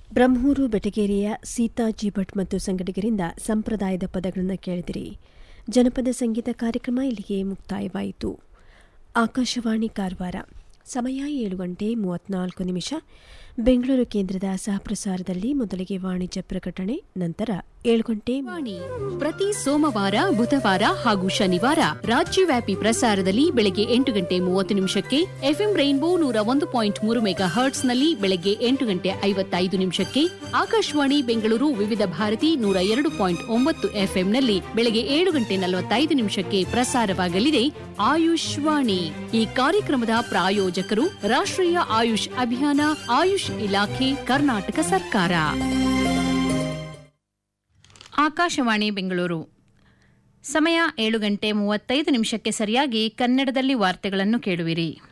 ಬ್ರಹ್ಮೂರು ಬೆಟಗೇರಿಯ ಸೀತಾ ಜಿ ಭಟ್ ಮತ್ತು ಸಂಗಡಿಗರಿಂದ ಸಂಪ್ರದಾಯದ ಪದಗಳನ್ನು ಕೇಳಿದಿರಿ ಜನಪದ ಸಂಗೀತ ಕಾರ್ಯಕ್ರಮ ಇಲ್ಲಿಗೆ ಮುಕ್ತಾಯವಾಯಿತು ಆಕಾಶವಾಣಿ ಕಾರವಾರ ಸಮಯ ಏಳು ಗಂಟೆ ಮೂವತ್ನಾಲ್ಕು ನಿಮಿಷ ಬೆಂಗಳೂರು ಕೇಂದ್ರದ ಸಹಪ್ರಸಾರದಲ್ಲಿ ಮೊದಲಿಗೆ ವಾಣಿಜ್ಯ ಪ್ರಕಟಣೆ ನಂತರ ಏಳು ಗಂಟೆ ವಾಣಿ ಪ್ರತಿ ಸೋಮವಾರ ಬುಧವಾರ ಹಾಗೂ ಶನಿವಾರ ರಾಜ್ಯವ್ಯಾಪಿ ಪ್ರಸಾರದಲ್ಲಿ ಬೆಳಗ್ಗೆ ಎಂಟು ಗಂಟೆ ಮೂವತ್ತು ನಿಮಿಷಕ್ಕೆ ಎಫ್ಎಂ ರೈನ್ಬೋ ನೂರ ಒಂದು ಪಾಯಿಂಟ್ ಮೂರು ಮೆಗಾ ಹರ್ಟ್ಸ್ನಲ್ಲಿ ಬೆಳಗ್ಗೆ ಎಂಟು ಗಂಟೆ ಐವತ್ತೈದು ನಿಮಿಷಕ್ಕೆ ಆಕಾಶವಾಣಿ ಬೆಂಗಳೂರು ವಿವಿಧ ಭಾರತಿ ನೂರ ಎರಡು ಪಾಯಿಂಟ್ ಒಂಬತ್ತು ಎಫ್ಎಂನಲ್ಲಿ ಬೆಳಗ್ಗೆ ಏಳು ಗಂಟೆ ನಲವತ್ತೈದು ನಿಮಿಷಕ್ಕೆ ಪ್ರಸಾರವಾಗಲಿದೆ ಆಯುಷ್ ವಾಣಿ ಈ ಕಾರ್ಯಕ್ರಮದ ಪ್ರಾಯೋಜಕರು ರಾಷ್ಟ್ರೀಯ ಆಯುಷ್ ಅಭಿಯಾನ ಆಯುಷ್ ಇಲಾಖೆ ಕರ್ನಾಟಕ ಸರ್ಕಾರ ಆಕಾಶವಾಣಿ ಬೆಂಗಳೂರು ಸಮಯ ಏಳು ಗಂಟೆ ಮೂವತ್ತೈದು ನಿಮಿಷಕ್ಕೆ ಸರಿಯಾಗಿ ಕನ್ನಡದಲ್ಲಿ ವಾರ್ತೆಗಳನ್ನು ಕೇಳುವಿರಿ